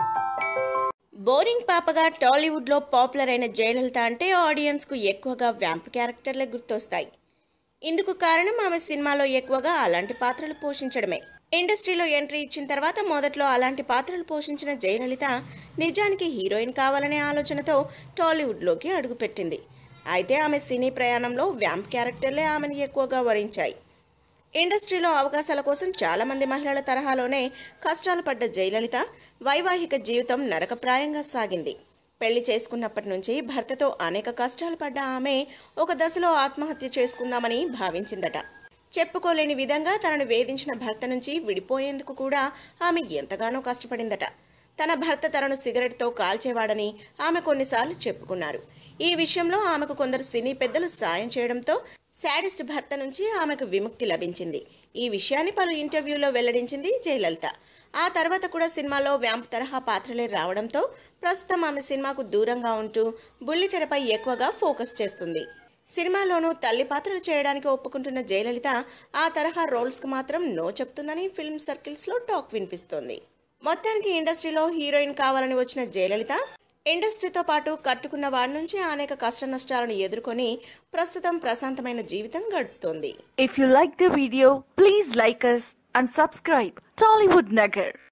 Boring పాపగా టాలీవుడ్లో popular అయిన జయలలిత అంటే ఆడియన్స్కు ఎక్కువగా వ్యాంప్ క్యారెక్టర్లే గుర్తొస్తాయి ఇందుకు కారణం ఆమె సినిమాలో ఎక్కువగా అలాంటి పాత్రలు పోషించడమే ఇండస్ట్రీలో ఎంట్రీ ఇచ్చిన తర్వాత మొదట్లో అలాంటి పాత్రలు పోషించిన జయలలిత నిజానికి హీరోయిన్ కావాలనే ఆలోచనతో టాలీవుడ్లోకి అడుగుపెట్టింది అయితే ఆమె సినీ ప్రయాణంలో వ్యాంప్ క్యారెక్టర్లే ఆమెను ఎక్కువగా వరించాయి ఇండస్ట్రీలో అవకాశాల కోసం చాలామంది మహిళల తరహాలోనే కష్టాలు పడ్డ జయలలిత వైవాహిక జీవితం నరకప్రాయంగా సాగింది పెళ్లి చేసుకున్నప్పటి నుంచి భర్తతో అనేక కష్టాలు పడ్డ ఆమె ఒక దశలో ఆత్మహత్య చేసుకుందామని భావించిందట చెప్పుకోలేని విధంగా తనను వేధించిన భర్త నుంచి విడిపోయేందుకు కూడా ఆమె ఎంతగానో కష్టపడిందట తన భర్త తనను సిగరెట్తో కాల్చేవాడని ఆమె కొన్నిసార్లు చెప్పుకున్నారు ఈ విషయంలో ఆమెకు కొందరు సినీ పెద్దలు సాయం చేయడంతో శాడిస్ట్ భర్త నుంచి ఆమెకు విముక్తి లభించింది ఈ విషయాన్ని పలు ఇంటర్వ్యూలో వెల్లడించింది జయలలిత ఆ తర్వాత కూడా సినిమాలో వ్యాంప్ తరహా పాత్రలే రావడంతో ప్రస్తుతం ఆమె సినిమాకు దూరంగా ఉంటూ బుల్లితెరపై ఎక్కువగా ఫోకస్ చేస్తుంది సినిమాలోనూ తల్లి పాత్రలు చేయడానికి ఒప్పుకుంటున్న జయలలిత ఆ తరహా రోల్స్కు మాత్రం నో చెప్తుందని ఫిల్మ్ సర్కిల్స్లో టాక్ వినిపిస్తోంది మొత్తానికి ఇండస్ట్రీలో హీరోయిన్ కావాలని వచ్చిన జయలలిత ఇండస్ట్రీతో పాటు కట్టుకున్న వాడి నుంచి అనేక కష్ట నష్టాలను ఎదుర్కొని ప్రస్తుతం ప్రశాంతమైన జీవితం గడుపుతోంది If you like the video, please like us and subscribe Tollywood Nagar.